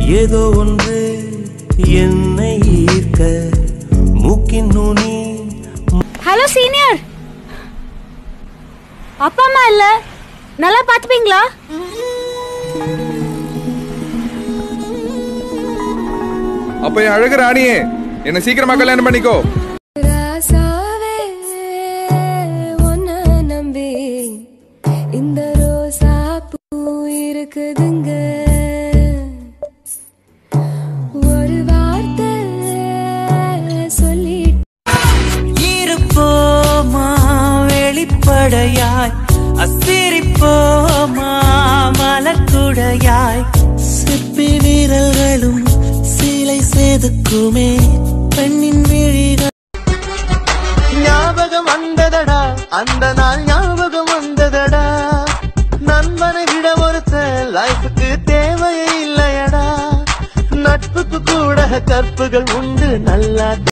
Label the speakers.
Speaker 1: ஏதோ ஒன்று என்னை ஈர்க்க மூக்கின் நுனி
Speaker 2: ஹலோ சீனியர் அப்பா அம்மா இல்ல நல்லா பாத்துப்பீங்களா
Speaker 3: அப்ப என் அழகு ராணியே என்ன சீக்கிரமா கல்யாணம் பண்ணிக்கோ
Speaker 4: ராசாவே உன்னை நம்பி இந்த ரோசா பூ இருக்குதுங்க ஒரு வார்த்தை சொல்லி
Speaker 5: இருப்போமா வெளிப்படையாய் அசிரிப்போமா மலக்குடையாய் சிப்பி வீரர்களும் சிலை செதுக்குமே பெண்ணின் விழிகள்
Speaker 6: ஞாபகம் வந்ததடா அந்த நாள் ஞாபகம் வந்ததடா நண்பனை விட ஒருத்த லைஃபுக்கு தேவையே இல்லையடா நட்புக்கு கூட கற்புகள் உண்டு நல்லா